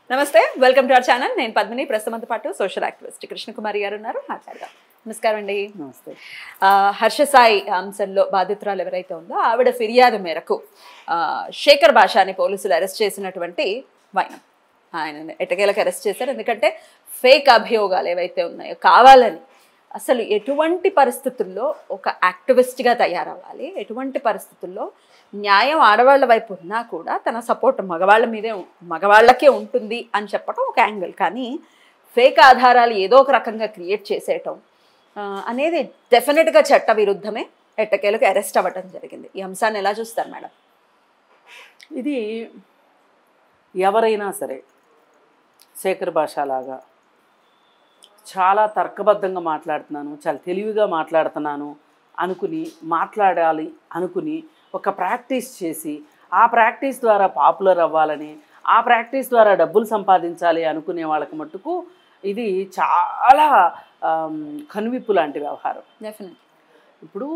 నమస్తే welcome to our channel నేను పద్మిని ప్రస్తుతంతో పాటు సోషల్ యాక్టివిస్ట్ కృష్ణకుమారి గారు ఉన్నారు మాట్లాడదాం నమస్కారం అండి నమస్తే ఆ, హర్ష సాయి అంశంలో బాధితురాలు ఎవరైతే ఉందో ఆవిడ ఫిర్యాదు మేరకు ఆ, శేఖర్ భాషాని పోలీసులు అరెస్ట్ చేసినటువంటి వైనం ఆయన ఎటకేలకు అరెస్ట్ చేశారు ఎందుకంటే ఫేక్ అభియోగాలు ఏవైతే ఉన్నాయో కావాలని అసలు ఎటువంటి పరిస్థితుల్లో ఒక యాక్టివిస్ట్గా తయారవ్వాలి ఎటువంటి పరిస్థితుల్లో న్యాయం ఆడవాళ్ళ వైపు ఉన్నా కూడా తన సపోర్ట్ మగవాళ్ళ మీదే ఉం- మగవాళ్ళకే ఉంటుంది అని చెప్పడం ఒక యాంగిల్ కానీ ఫేక్ ఆధారాలు ఏదో ఒక రకంగా క్రియేట్ చేసేయటం ఆ, అనేది డెఫినెట్గా చట్ట విరుద్ధమే ఎట్టకేలకు అరెస్ట్ అవ్వటం జరిగింది ఈ అంశాన్ని ఎలా చూస్తారు మేడం ఇది ఎవరైనా సరే శేఖర్ భాష లాగా చాలా తర్కబద్ధంగా మాట్లాడుతున్నాను చాలా తెలివిగా మాట్లాడుతున్నాను అనుకుని మాట్లాడాలి అనుకుని ఒక ప్రాక్టీస్ చేసి ఆ ప్రాక్టీస్ ద్వారా పాపులర్ అవ్వాలని ఆ ప్రాక్టీస్ ద్వారా డబ్బులు సంపాదించాలి అనుకునే వాళ్ళకి మట్టుకు ఇది చాలా ఆమ్, కనువిప్పు లాంటి వ్యవహారం డెఫినెట్ ఇప్పుడు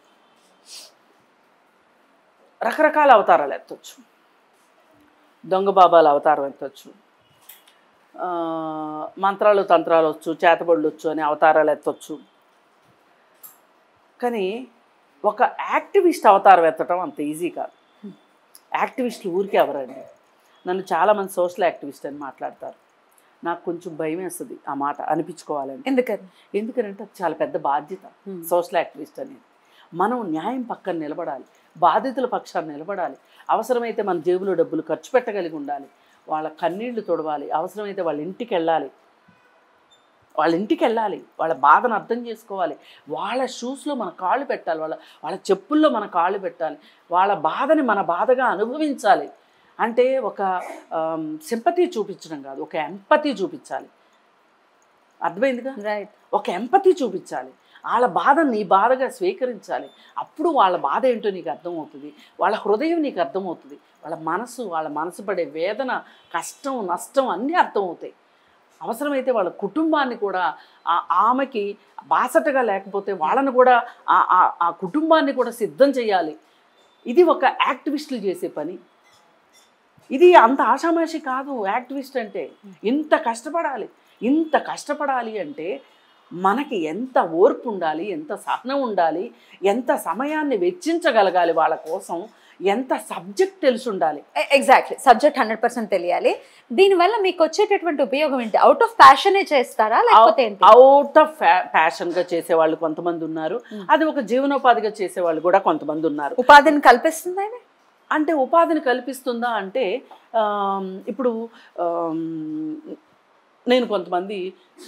రకరకాల అవతారాలు ఎత్తవచ్చు దొంగ బాబాల అవతారం ఎత్తవచ్చు ఆ, మంత్రాలు తంత్రాలు వచ్చు చేతబడులు వచ్చు అనే అవతారాలు ఎత్తవచ్చు కానీ ఒక యాక్టివిస్ట్ అవతారం ఎత్తడం అంత ఈజీ కాదు యాక్టివిస్టులు ఊరికే ఎవరండి నన్ను చాలామంది సోషల్ యాక్టివిస్ట్ అని మాట్లాడతారు నాకు కొంచెం భయం వేస్తుంది ఆ మాట అనిపించుకోవాలని ఎందుకని ఎందుకంటే అది చాలా పెద్ద బాధ్యత సోషల్ యాక్టివిస్ట్ అనేది మనం న్యాయం పక్కన నిలబడాలి బాధితుల పక్షాన్ని నిలబడాలి అవసరమైతే మన జేబులో డబ్బులు ఖర్చు పెట్టగలిగి ఉండాలి వాళ్ళ కన్నీళ్లు తొడవాలి అవసరమైతే వాళ్ళ ఇంటికి వెళ్ళాలి వాళ్ళ ఇంటికి వెళ్ళాలి వాళ్ళ బాధను అర్థం చేసుకోవాలి వాళ్ళ షూస్లో మన కాళ్ళు పెట్టాలి వాళ్ళ వాళ్ళ చెప్పుల్లో మన కాళ్ళు పెట్టాలి వాళ్ళ బాధని మన బాధగా అనుభవించాలి అంటే ఒక సింపతి చూపించడం కాదు ఒక ఎంపతి చూపించాలి అర్థమైందిగా రైట్ ఒక ఎంపతి చూపించాలి వాళ్ళ బాధను నీ బాధగా స్వీకరించాలి అప్పుడు వాళ్ళ బాధ ఏంటో నీకు అర్థమవుతుంది వాళ్ళ హృదయం నీకు అర్థమవుతుంది వాళ్ళ మనసు వాళ్ళ మనసు పడే వేదన కష్టం నష్టం అన్నీ అర్థమవుతాయి అవసరమైతే వాళ్ళ కుటుంబాన్ని కూడా ఆ ఆమెకి బాసటగా లేకపోతే వాళ్ళని కూడా ఆ- ఆ- ఆ కుటుంబాన్ని కూడా సిద్ధం చేయాలి ఇది ఒక యాక్టివిస్టులు చేసే పని ఇది అంత ఆషామాషి కాదు యాక్టివిస్ట్ అంటే ఇంత కష్టపడాలి ఇంత కష్టపడాలి అంటే మనకి ఎంత ఓర్పు ఉండాలి ఎంత సహనం ఉండాలి ఎంత సమయాన్ని వెచ్చించగలగాలి వాళ్ళ కోసం ఎంత సబ్జెక్ట్ తెలిసి ఉండాలి ఎగ్జాక్ట్లీ సబ్జెక్ట్ హండ్రెడ్ పర్సెంట్ తెలియాలి దీనివల్ల మీకు వచ్చేటటువంటి ఉపయోగం ఏంటి అవుట్ ఆఫ్ ప్యాషనే చేస్తారా లేకపోతే ఏంటి అవుట్ ఆఫ్ ప్యాషన్గా చేసేవాళ్ళు కొంతమంది ఉన్నారు అది ఒక జీవనోపాధిగా చేసేవాళ్ళు కూడా కొంతమంది ఉన్నారు ఉపాధిని కల్పిస్తుంది ఆయన అంటే ఉపాధిని కల్పిస్తుందా అంటే ఆమ్, ఇప్పుడు ఆమ్, నేను కొంతమంది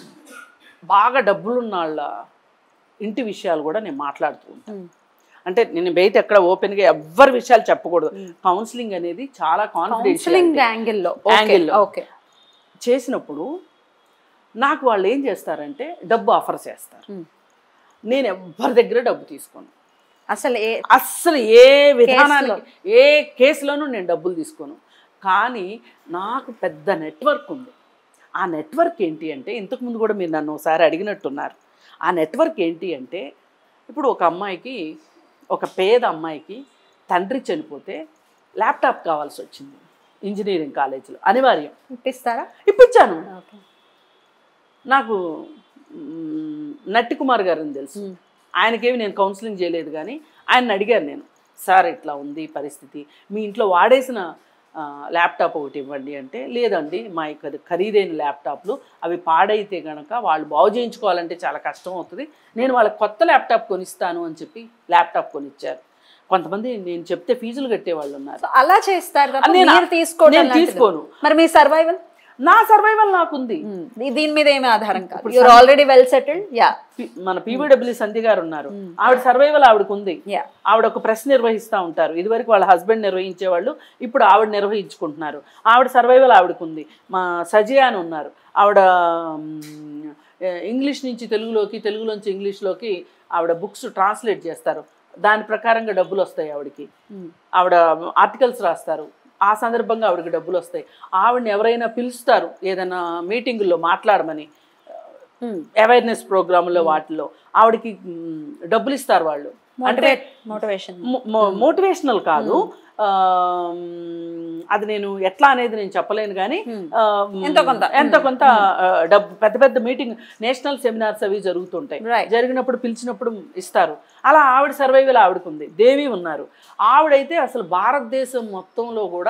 బాగా డబ్బులున్న వాళ్ళ ఇంటి విషయాలు కూడా నేను మాట్లాడుతూ ఉంటాను అంటే నేను బయట ఎక్కడ ఓపెన్గా ఎవ్వరి విషయాలు చెప్పకూడదు కౌన్సిలింగ్ అనేది చాలా కౌన్సిలింగ్ కాన్ఫిడెన్షియల్ యాంగిల్లో Angle లో. ఓకే చేసినప్పుడు నాకు వాళ్ళు ఏం చేస్తారంటే డబ్బు ఆఫర్ చేస్తారు Hmm. నేను ఎవ్వరి దగ్గర డబ్బు తీసుకోను అసలు ఏ అస్సలు ఏ విధానానికి ఏ కేసులోనూ నేను డబ్బులు తీసుకోను కానీ నాకు పెద్ద నెట్వర్క్ ఉంది ఆ నెట్వర్క్ ఏంటి అంటే ఇంతకుముందు కూడా మీరు నన్ను ఒకసారి అడిగినట్టున్నారు ఆ నెట్వర్క్ ఏంటి అంటే ఇప్పుడు ఒక అమ్మాయికి ఒక పేద అమ్మాయికి తండ్రి చనిపోతే ల్యాప్టాప్ కావాల్సి వచ్చింది ఇంజనీరింగ్ కాలేజీలో అనివార్యం ఇప్పిస్తారా ఇప్పించాను ఓకే నాకు మ్, నట్టి కుమార్ గారిని తెలుసు ఆయనకేమి నేను కౌన్సిలింగ్ చేయలేదు కానీ ఆయన అడిగాను నేను సార్ ఇట్లా ఉంది పరిస్థితి మీ ఇంట్లో వాడేసిన ఆ, ల్యాప్టాప్ ఒకటి ఇవ్వండి అంటే లేదండి మా యొక్క ఖరీదైన ల్యాప్టాప్లు అవి పాడైతే కనుక వాళ్ళు బాగు చేయించుకోవాలంటే చాలా కష్టం అవుతుంది నేను వాళ్ళకి కొత్త ల్యాప్టాప్ కొనిస్తాను అని చెప్పి ల్యాప్టాప్ కొనిచ్చారు కొంతమంది నేను చెప్తే ఫీజులు కట్టేవాళ్ళు ఉన్నారు సో అలా చేస్తారు తప్ప నేను- మీరు తీసుకోవడం నేను లాంటిది. తీసుకోను. మరి మీ సర్వైవల్ నా సర్వైవల్ నాకుంది దీని మీద ఏమీ ఆధారం కాదు your already well settled yeah పి- మన పీవీడబ్ల్యూ సంధ్య గారు ఉన్నారు ఆవిడ సర్వైవల్ ఆవిడకు ఉంది యా ఆవిడ ఒక ప్రెస్ నిర్వహిస్తూ ఉంటారు ఇదివరకు వాళ్ళ హస్బెండ్ నిర్వహించేవాళ్ళు ఇప్పుడు ఆవిడ నిర్వహించుకుంటున్నారు ఆవిడ సర్వైవల్ ఆవిడకు ఉంది మా సజియా అని ఉన్నారు ఆవిడ మ్, ఇంగ్లీష్ నుంచి తెలుగులోకి తెలుగులోంచి ఇంగ్లీష్లోకి ఆవిడ బుక్స్ ట్రాన్స్లేట్ చేస్తారు దాని ప్రకారంగా డబ్బులు వస్తాయి ఆవిడకి ఆవిడ ఆర్టికల్స్ రాస్తారు ఆ సందర్భంగా ఆవిడకి డబ్బులు వస్తాయి ఆవిడని ఎవరైనా పిలుస్తారు ఏదైనా మీటింగుల్లో మాట్లాడమని అవేర్నెస్ ప్రోగ్రాముల్లో వాటిల్లో ఆవిడకి మ్, డబ్బులు ఇస్తారు వాళ్ళు మోటివేట్ మోటివేషన్ మోటివేషనల్ కాదు ఆ, అది నేను ఎట్లా అనేది నేను చెప్పలేను కానీ ఆ, ఎంతో కొంత. ఎంతో కొంత ఆ, డబ్బు పెద్ద పెద్ద మీటింగ్ నేషనల్ సెమినార్స్ అవి జరుగుతుంటాయి Right. జరిగినప్పుడు పిలిచినప్పుడు ఇస్తారు అలా ఆవిడ సర్వైవల్ ఆవిడకుంది దేవి ఉన్నారు ఆవిడైతే అసలు భారతదేశం మొత్తంలో కూడా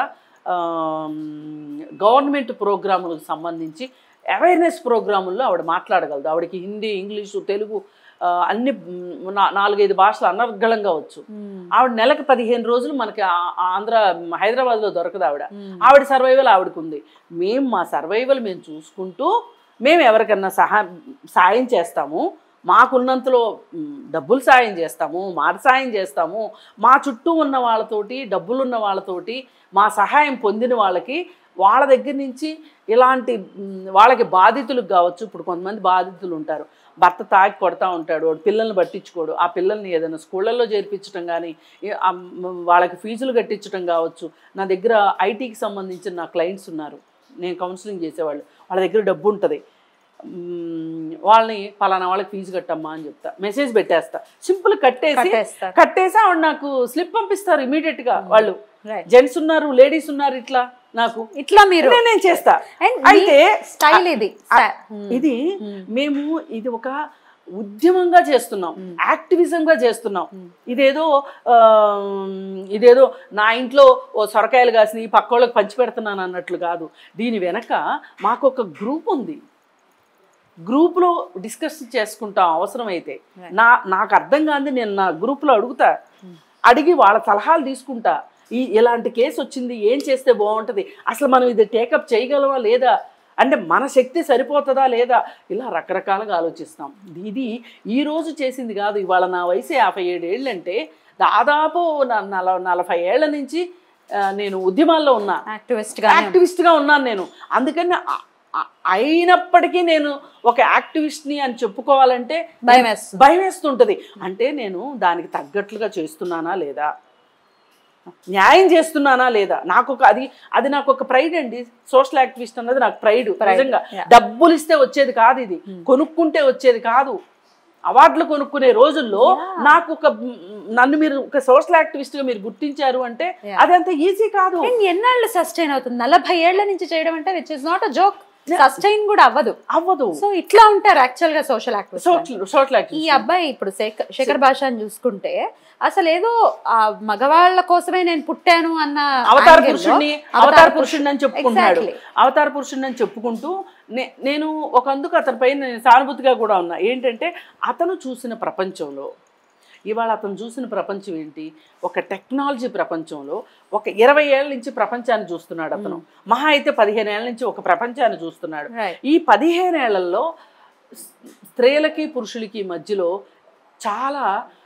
గవర్నమెంట్ ప్రోగ్రాములకు సంబంధించి అవేర్నెస్ ప్రోగ్రాముల్లో ఆవిడ మాట్లాడగలదు ఆవిడకి హిందీ ఇంగ్లీషు తెలుగు ఆ, అన్ని మ్, నా- నాలుగైదు భాషలు అనర్గళంగా వచ్చు ఆవిడ నెలకు పదిహేను రోజులు మనకి ఆ- ఆ ఆంధ్ర హైదరాబాద్లో దొరకదు ఆవిడ ఆవిడ సర్వైవల్ ఆవిడకుంది మేము మా సర్వైవల్ మేము చూసుకుంటూ మేము ఎవరికన్నా సహా సాయం చేస్తాము మాకున్నంతలో మ్, డబ్బులు సాయం చేస్తాము మాట సాయం చేస్తాము మా చుట్టూ ఉన్న వాళ్ళతోటి డబ్బులున్న వాళ్ళతోటి మా సహాయం పొందిన వాళ్ళకి వాళ్ళ దగ్గర నుంచి ఇలాంటి మ్, వాళ్ళకి బాధితులకు కావచ్చు ఇప్పుడు కొంతమంది బాధితులు ఉంటారు భర్త తాగి కొడతా ఉంటాడు వాడు పిల్లల్ని పట్టించుకోడు ఆ పిల్లల్ని ఏదైనా స్కూళ్ళల్లో చేర్పించడం కానీ ఏ- ఆ మ్, వాళ్ళకి ఫీజులు కట్టించడం కావచ్చు నా దగ్గర ఐటీకి సంబంధించిన నా క్లయింట్స్ ఉన్నారు నేను కౌన్సిలింగ్ చేసేవాళ్ళు వాళ్ళ దగ్గర డబ్బు ఉంటుంది మ్, వాళ్ళని పలానా వాళ్ళకి ఫీజు కట్టమ్మా అని చెప్తా మెసేజ్ పెట్టేస్తా సింపుల్ కట్టేసి కట్టేస్తారు. కట్టేసి ఆవిడ నాకు స్లిప్ పంపిస్తారు immediate గా వాళ్ళు రైట్ జెంట్స్ ఉన్నారు లేడీస్ ఉన్నారు ఇట్లా నాకు ఇట్లా మీరు నేను నేను చేస్తా అండ్ అయితే స్టైల్ ఇది ఇది మేము ఇది ఒక ఉద్యమంగా చేస్తున్నాం యాక్టివిజంగా చేస్తున్నాం ఇదేదో ఆ, ఇదేదో నా ఇంట్లో ఓ సొరకాయలు కాసి పక్కోళ్ళకి పంచి పెడుతున్నాను అన్నట్లు కాదు దీని వెనక మాకు ఒక గ్రూప్ ఉంది గ్రూప్లో డిస్కస్ చేసుకుంటాం అవసరమైతే నా నాకు అర్థం కాదు నేను నా గ్రూప్లో అడుగుతా అడిగి వాళ్ళ సలహాలు తీసుకుంటా ఈ ఇలాంటి కేసు వచ్చింది ఏం చేస్తే బాగుంటుంది అసలు మనం ఇది టేకప్ చేయగలమా లేదా అంటే మన శక్తి సరిపోతుందా లేదా ఇలా రకరకాలుగా ఆలోచిస్తాం ఇది ఈ రోజు చేసింది కాదు ఇవాళ నా వయసు యాభై ఏడేళ్ళు అంటే దాదాపు నా- నల నలభై ఏళ్ల నుంచి ఆ, నేను ఉద్యమాల్లో ఉన్నా యాక్టివిస్ట్ గా యాక్టివిస్ట్గా ఉన్నాను నేను అందుకని ఆ- ఆ- అయినప్పటికీ నేను ఒక యాక్టివిస్ట్ని అని చెప్పుకోవాలంటే భయం వేస్తుంది. భయం వేస్తుంటుంది అంటే నేను దానికి తగ్గట్లుగా చేస్తున్నానా లేదా న్యాయం చేస్తున్నానా లేదా నాకు ఒక అది అది నాకు ఒక ప్రైడ్ అండి సోషల్ యాక్టివిస్ట్ అన్నది నాకు ప్రైడ్ నిజంగా yeah. డబ్బులు ఇస్తే వచ్చేది కాదు ఇది కొనుక్కుంటే వచ్చేది కాదు అవార్డులు కొనుక్కునే రోజుల్లో నాకు ఒక మ్, నన్ను మీరు ఒక సోషల్ యాక్టివిస్ట్ గా మీరు గుర్తించారు అంటే Yeah. అది అంత ఈజీ కాదు అండ్ ఎన్నాళ్ళు సస్టైన్ అవుతుంది నలభై ఏళ్ల నుంచి చేయడం అంటే which is not a joke sustain కూడా అవ్వదు అవ్వదు సో ఇట్లా ఉంటారు యాక్చువల్ గా సోషల్ యాక్టివిస్ట్ సోషల్ సోషల్ ఈ యాక్టివిస్ట్ అబ్బాయి ఇప్పుడు శేఖర్ శేఖర్ భాషని చూసుకుంటే అసలు ఏదో ఆ మగవాళ్ళ కోసమే నేను పుట్టాను అన్న అవతార angle లో పురుషుణ్ణి అవతార అవతార పురుషుణ్ణి అని చెప్పుకుంటున్నాడు Exactly. అవతార పురుషుణ్ణి అని చెప్పుకుంటూ నే- నేను ఒక అందుకు అతని పైన నేను సానుభూతిగా కూడా ఉన్నా ఏంటంటే అతను చూసిన ప్రపంచంలో ఇవాళ అతను చూసిన ప్రపంచం ఏంటి ఒక టెక్నాలజీ ప్రపంచంలో ఒక ఇరవై ఏళ్ళ నుంచి ప్రపంచాన్ని చూస్తున్నాడు అతను మహా అయితే పదిహేను ఏళ్ళ నుంచి ఒక ప్రపంచాన్ని చూస్తున్నాడు Right. ఈ పదిహేను ఏళ్లలో స్త్రీలకి పురుషులకి మధ్యలో చాలా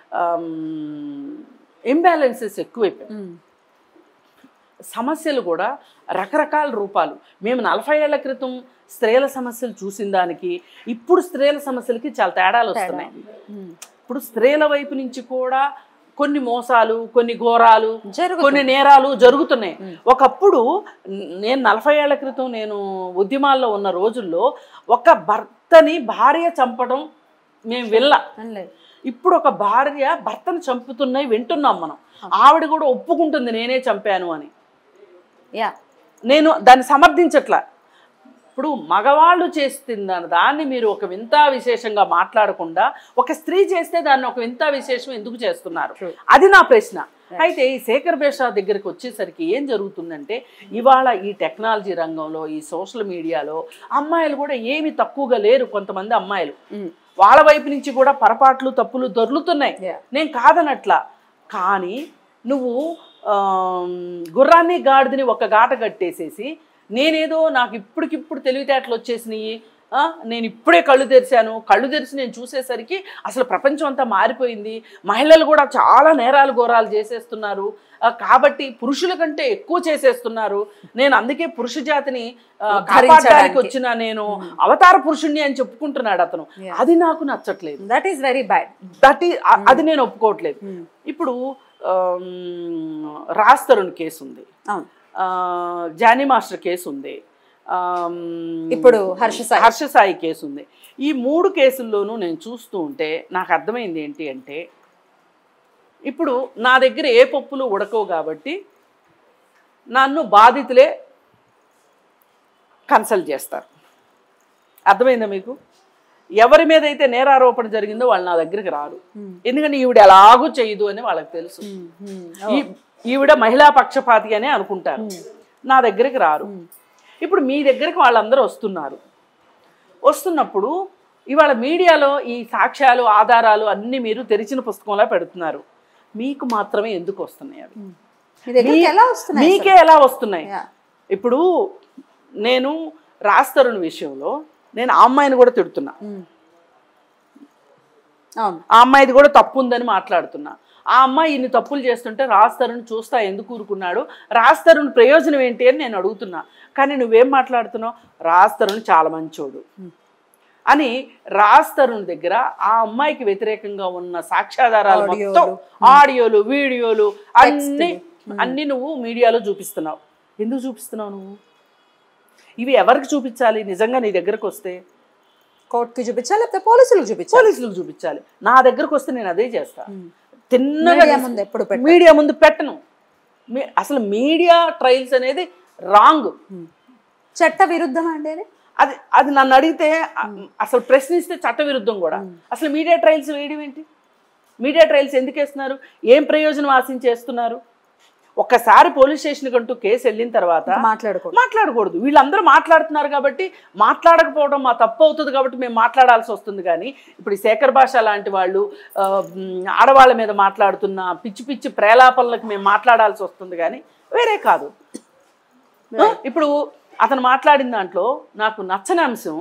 ఇంబ్యాలెన్సెస్ ఎక్కువైపోయాయి Mm. సమస్యలు కూడా రకరకాల రూపాలు మేము నలభై ఏళ్ల క్రితం స్త్రీల సమస్యలు చూసిన దానికి ఇప్పుడు స్త్రీల సమస్యలకి చాలా తేడాలు వస్తున్నాయి Mm. ఇప్పుడు స్త్రీల వైపు నుంచి కూడా కొన్ని మోసాలు కొన్ని ఘోరాలు జరుగుతుంది. కొన్ని నేరాలు జరుగుతున్నాయి ఒకప్పుడు నేను నలభై ఏళ్ల క్రితం నేను ఉద్యమాల్లో ఉన్న రోజుల్లో ఒక భర్తని భార్య చంపడం మేము వెళ్ళా అనలేదు. ఇప్పుడు ఒక భార్య భర్తను చంపుతున్నాయి వింటున్నాం మనం ఆవిడ కూడా ఒప్పుకుంటుంది నేనే చంపాను అని యా నేను దాన్ని సమర్థించట్లా ఇప్పుడు మగవాళ్ళు చేస్తున్న దాన్ని మీరు ఒక వింతా విశేషంగా మాట్లాడకుండా ఒక స్త్రీ చేస్తే దాన్ని ఒక వింతా విశేషం ఎందుకు చేస్తున్నారు True. అది నా ప్రశ్న అయితే ఈ శేఖర్ బేషా దగ్గరికి వచ్చేసరికి ఏం జరుగుతుందంటే ఇవాళ ఈ టెక్నాలజీ రంగంలో ఈ సోషల్ మీడియాలో అమ్మాయిలు కూడా ఏమి తక్కువగా లేరు కొంతమంది అమ్మాయిలు వాళ్ళ వైపు నుంచి కూడా పొరపాట్లు తప్పులు దొర్లుతున్నాయి Yeah. నేను కాదనట్లా కానీ నువ్వు ఆమ్, గుర్రాన్ని గాడిదని ఒక గాట కట్టేసేసి నేనేదో నాకు ఇప్పటికిప్పుడు తెలివితేటలు వచ్చేసినాయి ఆ, నేను ఇప్పుడే కళ్ళు తెరిచాను కళ్ళు తెరిచి నేను చూసేసరికి అసలు ప్రపంచం అంతా మారిపోయింది మహిళలు కూడా చాలా నేరాలు ఘోరాలు చేసేస్తున్నారు ఆ, కాబట్టి పురుషుల కంటే ఎక్కువ చేసేస్తున్నారు నేను అందుకే పురుష జాతిని ఆ, ఉద్ధరించడానికి. కాపాడడానికి వచ్చిన నేను అవతార పురుషుణ్ణి అని చెప్పుకుంటున్నాడు అతను Yeah. అది నాకు నచ్చట్లేదు that is very bad that ఈ అది నేను ఒప్పుకోవట్లేదు ఇప్పుడు ఆమ్, రాజ్ తరుణ్ కేసు ఉంది అవును ఆ, జానీ మాస్టర్ కేసు ఉంది ఆమ్, ఇప్పుడు హర్ష సాయి. హర్ష సాయి కేసు ఉంది ఈ మూడు కేసుల్లోనూ నేను చూస్తూ ఉంటే నాకు అర్థమైంది ఏంటి అంటే ఇప్పుడు నా దగ్గర ఏ పప్పులు ఉడకవు కాబట్టి నన్ను బాధితులే కన్సల్ట్ చేస్తారు అర్థమైందా మీకు ఎవరి మీద అయితే నేరారోపణ జరిగిందో వాళ్ళు నా దగ్గరికి రారు ఎందుకంటే ఈవిడ ఎలాగూ చేయదు అని వాళ్ళకి తెలుసు ఈ- ఈవిడ మహిళా పక్షపాతి అని అనుకుంటారు నా దగ్గరికి రారు ఇప్పుడు మీ దగ్గరికి వాళ్ళందరూ వస్తున్నారు వస్తున్నప్పుడు ఇవాళ మీడియాలో ఈ సాక్ష్యాలు ఆధారాలు అన్నీ మీరు తెరిచిన పుస్తకంలా పెడుతున్నారు మీకు మాత్రమే ఎందుకు వస్తున్నాయి అవి మీ దగ్గరికి ఎలా వస్తున్నాయి మీకే ఎలా వస్తున్నాయి Yeah. ఇప్పుడు నేను రాస్తరుని విషయంలో నేను ఆ అమ్మాయిని కూడా తిడుతున్నా ఉమ్. అవును ఆ అమ్మాయిది కూడా తప్పు ఉందని మాట్లాడుతున్నా ఆ అమ్మాయి ఇన్ని తప్పులు చేస్తుంటే రాస్తరుని చూస్తా ఎందుకు ఊరుకున్నాడు రాస్తరుని ప్రయోజనం ఏంటి అని నేను అడుగుతున్నా కానీ నువ్వేం మాట్లాడుతున్నావు రాస్తరుని చాలా మంచోడు అని రాస్తరుని దగ్గర ఆ అమ్మాయికి వ్యతిరేకంగా ఉన్న సాక్ష్యాధారాలు మొత్తం ఆడియోలు వీడియోలు అన్ని అన్ని నువ్వు మీడియాలో చూపిస్తున్నావు ఎందుకు చూపిస్తున్నావు నువ్వు ఇవి ఎవరికి చూపించాలి నిజంగా నీ దగ్గరకు వస్తే కోర్టుకి చూపించాలి లేకపోతే పోలీసులకు చూపించాలి పోలీసులకు చూపించాలి నా దగ్గరకు వస్తే నేను అదే చేస్తా తిన్నగా మీడియా ముందు ఎప్పుడు పెట్ట మీడియా ముందు పెట్టను మీ- అసలు మీడియా ట్రయల్స్ అనేది రాంగ్ చట్ట విరుద్ధం అండి అది అది అది నన్ను అడిగితే అ- అసలు ప్రశ్నిస్తే చట్టవిరుద్ధం కూడా అసలు మీడియా ట్రయల్స్ వేయడం ఏంటి మీడియా ట్రయల్స్ ఎందుకు వేస్తున్నారు ఏం ప్రయోజనం ఆశించేస్తున్నారు ఒక్కసారి పోలీస్ స్టేషన్ కంటూ కేసు వెళ్ళిన తర్వాత మాట్లాడుకో మాట్లాడకూడదు వీళ్ళందరూ మాట్లాడుతున్నారు కాబట్టి మాట్లాడకపోవడం మా తప్పు అవుతుంది కాబట్టి మేము మాట్లాడాల్సి వస్తుంది కానీ ఇప్పుడు ఈ శేఖర్ భాష లాంటి వాళ్ళు ఆ, మ్, ఆడవాళ్ళ మీద మాట్లాడుతున్న పిచ్చి పిచ్చి ప్రేలాపనలకు మేము మాట్లాడాల్సి వస్తుంది కానీ వేరే కాదు ఆ, ఇప్పుడు అతను మాట్లాడిన దాంట్లో నాకు నచ్చని అంశం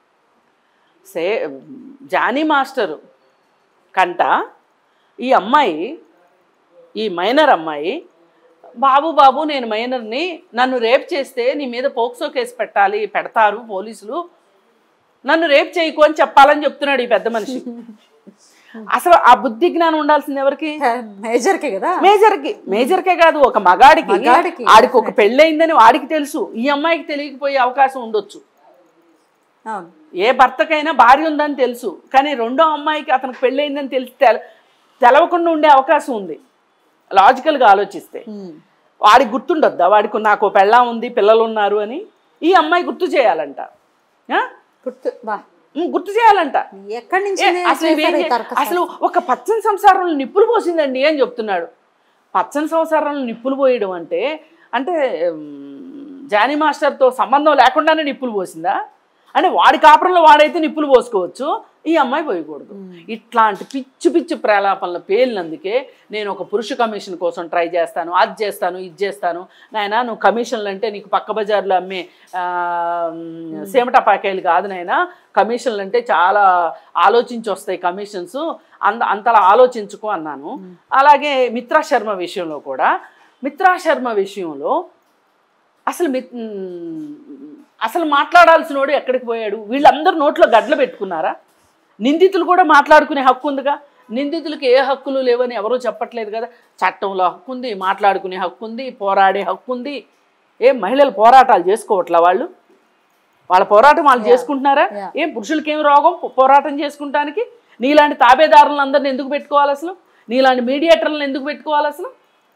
సే జానీ మాస్టర్ కంట ఈ అమ్మాయి ఈ మైనర్ అమ్మాయి బాబు బాబు నేను మైనర్ని నన్ను రేప్ చేస్తే నీ మీద పోక్సో కేసు పెట్టాలి పెడతారు పోలీసులు నన్ను రేప్ చేయకు అని చెప్పాలని చెప్తున్నాడు ఈ పెద్ద మనిషి అసలు ఆ బుద్ధి జ్ఞానం ఉండాల్సింది ఎవరికి మేజర్ కే కదా మేజర్కి మేజర్కే కాదు ఒక మగాడికి మగాడికి, ఆడికి ఒక పెళ్ళయిందని వాడికి తెలుసు ఈ అమ్మాయికి తెలియకపోయే అవకాశం ఉండొచ్చు అవును ఏ భర్తకైనా భార్య ఉందని తెలుసు కానీ రెండో అమ్మాయికి అతనికి పెళ్ళయిందని తెలిసి తెల తెలవకుండా ఉండే అవకాశం ఉంది లాజికల్గా ఆలోచిస్తే ఉమ్. వాడికి గుర్తుండొద్దా వాడికి నాకు ఓ పెళ్ళాం ఉంది పిల్లలు ఉన్నారు అని ఈ అమ్మాయి గుర్తు చేయాలంట ఆ? గుర్తు బా ఉమ్, గుర్తు చేయాలంట ఎక్కడి నుంచి ఏ, అసలు ఇవేం చేశారు ఈ చే- తర్క అసలు ఒక పచ్చని సంసారంలో నిప్పులు పోసిందండి అని చెప్తున్నాడు పచ్చని సంసారంలో నిప్పులు పోయడం అంటే అంటే ఉమ్, జానీ మాస్టర్తో సంబంధం లేకుండానే నిప్పులు పోసిందా అంటే వాడి కాపురంలో వాడైతే నిప్పులు పోసుకోవచ్చు ఈ అమ్మాయి పోయకూడదు ఇట్లాంటి పిచ్చి పిచ్చి ప్రేలాపనలు పేలినందుకే నేను ఒక పురుష కమిషన్ కోసం ట్రై చేస్తాను అది చేస్తాను ఇది చేస్తాను నాయనా నువ్వు కమిషన్లు అంటే నీకు పక్క బజార్లో అమ్మే ఆ, మ్, సేమటపాకాయలు కాదు నాయనా కమిషన్లు అంటే చాలా ఆలోచించి వస్తాయి కమిషన్స్ అంత అంతలా ఆలోచించుకో అన్నాను అలాగే మిత్రా శర్మ విషయంలో కూడా మిత్రా శర్మ విషయంలో అసలు మిత్ మ్, అసలు మాట్లాడాల్సినోడు ఎక్కడికి పోయాడు వీళ్ళందరూ నోట్లో గడ్డలు పెట్టుకున్నారా నిందితులు కూడా మాట్లాడుకునే హక్కు ఉందిగా నిందితులకు ఏ హక్కులు లేవని ఎవరూ చెప్పట్లేదు కదా చట్టంలో హక్కు ఉంది మాట్లాడుకునే హక్కు ఉంది పోరాడే హక్కు ఉంది ఏ మహిళలు పోరాటాలు చేసుకోవట్లా వాళ్ళు వాళ్ళ పోరాటం వాళ్ళు చేసుకుంటున్నారా Yeah. ఏం పురుషులకి ఏం రోగం పో- పోరాటం చేసుకుంటానికి నీలాంటి తాబేదారులను అందరిని ఎందుకు పెట్టుకోవాలి అసలు నీలాంటి మీడియేటర్లను ఎందుకు పెట్టుకోవాలి అసలు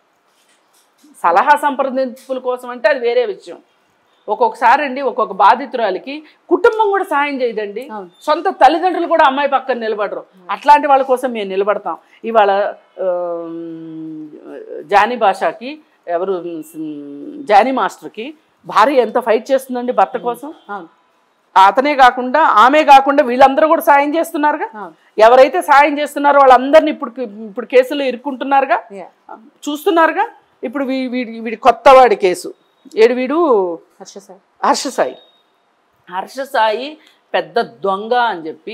సలహా సంప్రదింపుల కోసం అంటే అది వేరే విషయం ఒక్కొక్కసారి అండి ఒక్కొక్క బాధితురాలికి కుటుంబం కూడా సాయం చేయదండి అవును. సొంత తల్లిదండ్రులు కూడా అమ్మాయి పక్కన నిలబడరు అట్లాంటి వాళ్ళ కోసం మేము నిలబడతాం ఇవాళ ఆమ్, జానీ భాషకి ఎవరు ఉమ్, జానీ మాస్టర్కి భార్య ఎంత ఫైట్ చేస్తుందండి భర్త కోసం అవును అతనే కాకుండా ఆమె కాకుండా వీళ్ళందరూ కూడా సాయం చేస్తున్నారుగా అవును ఎవరైతే సాయం చేస్తున్నారో వాళ్ళందరినీ ఇప్పుడు ఇప్పుడు కేసులో ఇరుక్కుంటున్నారుగా Yeah. చూస్తున్నారుగా ఇప్పుడు వీ వీడి వీడి కొత్త వాడి కేసు ఏడు వీడు హర్ష సార్ హర్ష సాయి హర్ష సాయి పెద్ద దొంగ అని చెప్పి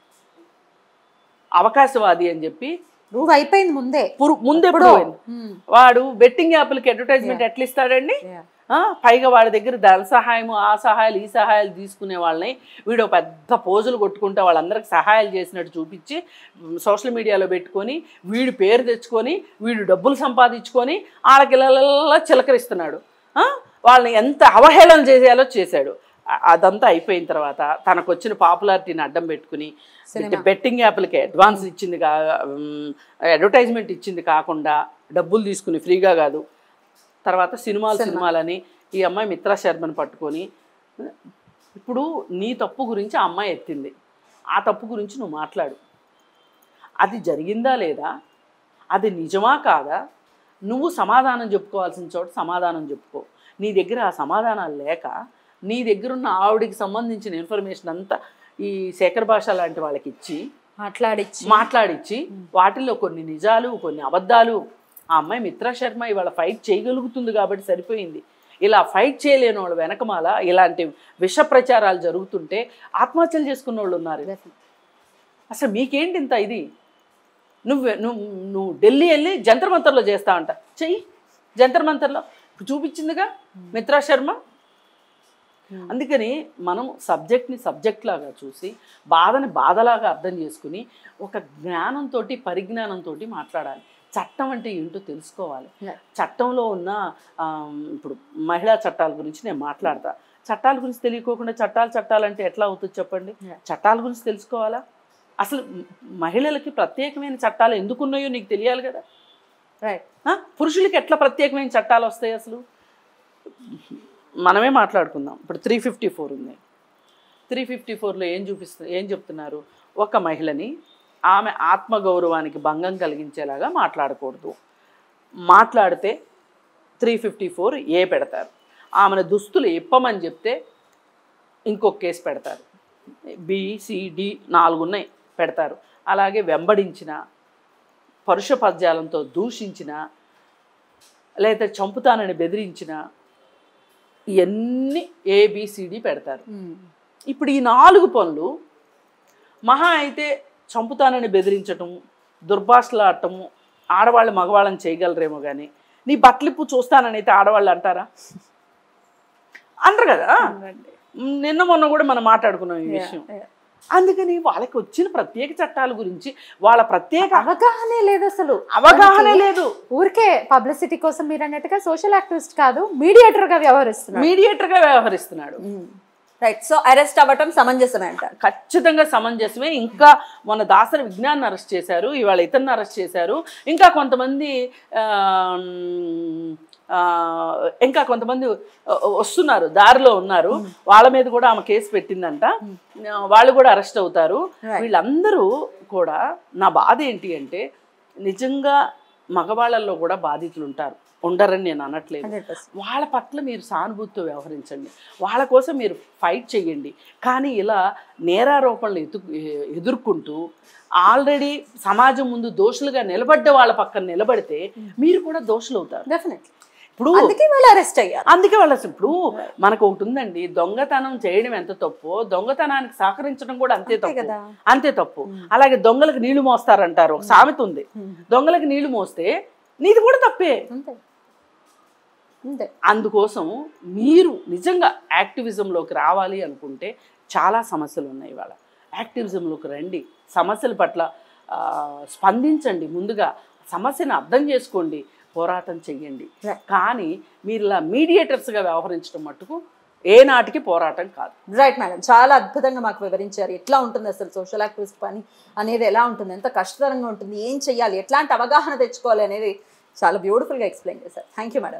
అవకాశవాది అని చెప్పి ప్రూవ్ అయిపోయింది ముందే పురు ముందే ఎప్పుడో. prove అయింది. ఉమ్. వాడు బెట్టింగ్ యాప్లకి అడ్వర్టైజ్మెంట్ ఎట్లా ఇస్తాడండి Yeah. ఆ, పైగా వాడి దగ్గర ధన సహాయము ఆ సహాయాలు ఈ సహాయాలు తీసుకునే వాళ్ళని వీడు ఒక పెద్ద పోజులు కొట్టుకుంటే వాళ్ళందరికి సహాయాలు చేసినట్టు చూపించి సోషల్ మీడియాలో పెట్టుకొని వీడు పేరు తెచ్చుకొని వీడు డబ్బులు సంపాదించుకొని వాళ్ళకి ఇలా చిలకరిస్తున్నాడు ఆ, వాళ్ళని ఎంత అవహేళన చేసేయాలో చేశాడు అ- అదంతా అయిపోయిన తర్వాత తనకు వచ్చిన పాపులారిటీని అడ్డం పెట్టుకుని బెట్టింగ్ యాప్లకి అడ్వాన్స్ ఇచ్చింది కా అడ్వర్టైజ్మెంట్ ఇచ్చింది కాకుండా డబ్బులు తీసుకుని ఫ్రీగా కాదు తర్వాత సినిమాలు సినిమాలని ఈ అమ్మాయి మిత్రా శర్మని పట్టుకొని ఇప్పుడు నీ తప్పు గురించి ఆ అమ్మాయి ఎత్తింది ఆ తప్పు గురించి నువ్వు మాట్లాడు అది జరిగిందా లేదా అది నిజమా కాదా నువ్వు సమాధానం చెప్పుకోవాల్సిన చోట సమాధానం చెప్పుకో నీ దగ్గర ఆ సమాధానాలు లేక నీ దగ్గర ఉన్న ఆవిడికి సంబంధించిన ఇన్ఫర్మేషన్ అంతా ఈ శేఖర్ భాష లాంటి వాళ్ళకి ఇచ్చి మాట్లాడిచ్చి మాట్లాడిచ్చి వాటిల్లో కొన్ని నిజాలు కొన్ని అబద్ధాలు ఆ అమ్మాయి మిత్రా శర్మ ఇవాళ ఫైట్ చేయగలుగుతుంది కాబట్టి సరిపోయింది ఇలా ఫైట్ చేయలేని వాళ్ళు వెనకమాల ఇలాంటి విష ప్రచారాలు జరుగుతుంటే ఆత్మహత్యలు చేసుకున్న వాళ్ళు ఉన్నారు అసలు మీకేంటి ఇంత ఇది నువ్వు నువ్వు నువ్వు ఢిల్లీ వెళ్ళి జంతర్ మంతర్లో చేస్తా అంట చెయ్యి జంతర్ మంతర్లో ఇప్పుడు చూపించిందిగా మిత్రా శర్మ అందుకని మనం సబ్జెక్ట్ని సబ్జెక్ట్ లాగా చూసి బాధని బాధలాగా అర్థం చేసుకుని ఒక జ్ఞానంతో పరిజ్ఞానంతో మాట్లాడాలి చట్టం అంటే ఏంటో తెలుసుకోవాలి Yeah. చట్టంలో ఉన్న ఆ, ఇప్పుడు మహిళా చట్టాల గురించి నేను మాట్లాడతా చట్టాల గురించి తెలియకోకుండా చట్టాలు చట్టాలు అంటే ఎట్లా అవుతుంది చెప్పండి Yeah. చట్టాల గురించి తెలుసుకోవాలా అసలు మ- మహిళలకి ప్రత్యేకమైన చట్టాలు ఎందుకు ఉన్నాయో నీకు తెలియాలి కదా రైట్ ఆ? పురుషులకి ఎట్లా ప్రత్యేకమైన చట్టాలు వస్తాయి అసలు మనమే మాట్లాడుకుందాం ఇప్పుడు త్రీ ఫిఫ్టీ ఫోర్ ఉంది త్రీ ఫిఫ్టీ ఫోర్లో ఏం చూపిస్తు ఏం చెప్తున్నారు ఒక మహిళని ఆమె ఆత్మగౌరవానికి భంగం కలిగించేలాగా మాట్లాడకూడదు మాట్లాడితే త్రీ ఫిఫ్టీ ఫోర్ ఏ పెడతారు ఆమెను దుస్తులు ఇప్పమని చెప్తే ఇంకొక కేసు పెడతారు బిసిడి నాలుగు ఉన్నాయి పెడతారు అలాగే వెంబడించిన పరుష పద్యాలంతో దూషించిన లేదా చంపుతానని బెదిరించిన ఇవన్నీ ఏబిసిడి పెడతారు ఇప్పుడు ఈ నాలుగు పనులు మహా అయితే చంపుతానని బెదిరించటం దుర్భాషలాడటము ఆడవాళ్ళు మగవాళ్ళని చేయగలరేమో కానీ నీ బట్టలిప్పు చూస్తానని అయితే ఆడవాళ్ళు అంటారా అంటారు కదా నిన్న మొన్న కూడా మనం మాట్లాడుకున్నాం ఈ విషయం అందుకని వాళ్ళకి వచ్చిన ప్రత్యేక చట్టాల గురించి వాళ్ళ ప్రత్యేక అవగాహనే లేదు అసలు అవగాహన లేదు ఊరికే పబ్లిసిటీ కోసం మీరు అన్నట్టుగా సోషల్ యాక్టివిస్ట్ కాదు మీడియేటర్ గా వ్యవహరిస్తున్నారు మీడియేటర్గా వ్యవహరిస్తున్నాడు రైట్ సో అరెస్ట్ అవ్వటం సమంజసమే అంటారు ఖచ్చితంగా సమంజసమే ఇంకా మన దాసరి విజ్ఞాన్ని అరెస్ట్ చేశారు ఇవాళ ఇతన్ని అరెస్ట్ చేశారు ఇంకా కొంతమంది ఆమ్, ఆ, ఇంకా కొంతమంది వ- వస్తున్నారు దారిలో ఉన్నారు వాళ్ళ మీద కూడా ఆమె కేసు పెట్టిందంట ఆ, వాళ్ళు కూడా అరెస్ట్ అవుతారు Right. వీళ్ళందరూ కూడా నా బాధ ఏంటి అంటే నిజంగా మగవాళ్ళల్లో కూడా బాధితులు ఉంటారు ఉండరని నేను అనట్లేదు హండ్రెడ్ పర్సెంట్ వాళ్ళ పట్ల మీరు సానుభూతితో వ్యవహరించండి వాళ్ళ కోసం మీరు ఫైట్ చేయండి కానీ ఇలా నేరారోపణలు ఎదు ఎదుర్కొంటూ ఆల్రెడీ సమాజం ముందు దోషులుగా నిలబడ్డ వాళ్ళ పక్కన నిలబడితే మీరు కూడా దోషులు అవుతారు డెఫినెట్లీ ఇప్పుడు అందుకే వాళ్ళు అరెస్ట్ అయ్యారు అందుకే వాళ్ళు అసలు ఇప్పుడు మనకు ఒకటి ఉందండి దొంగతనం చేయడం ఎంత తప్పు దొంగతనానికి సహకరించడం కూడా అంతే తప్పు కదా. అంతే తప్పు అలాగే దొంగలకు నీళ్లు మోస్తారంటారు ఒక సామెత ఉంది దొంగలకు నీళ్లు మోస్తే నీది కూడా తప్పే అంతే అంతే అందుకోసం మీరు నిజంగా యాక్టివిజంలోకి రావాలి అనుకుంటే చాలా సమస్యలు ఉన్నాయి ఇవాళ యాక్టివిజంలోకి రండి సమస్యల పట్ల ఆ, స్పందించండి ముందుగా సమస్యను అర్థం చేసుకోండి పోరాటం చెయ్యండి Right. కానీ మీరు ఇలా మీడియేటర్స్గా వ్యవహరించడం మట్టుకు ఏ నాటికి పోరాటం కాదు రైట్ మేడం చాలా అద్భుతంగా మాకు వివరించారు ఎట్లా ఉంటుంది అసలు సోషల్ యాక్టివిస్ట్ పని అనేది ఎలా ఉంటుంది ఎంత కష్టతరంగా ఉంటుంది ఏం చెయ్యాలి ఎట్లాంటి అవగాహన తెచ్చుకోవాలి అనేది చాలా బ్యూటిఫుల్గా ఎక్స్ప్లెయిన్ చేశారు థ్యాంక్ యూ మేడం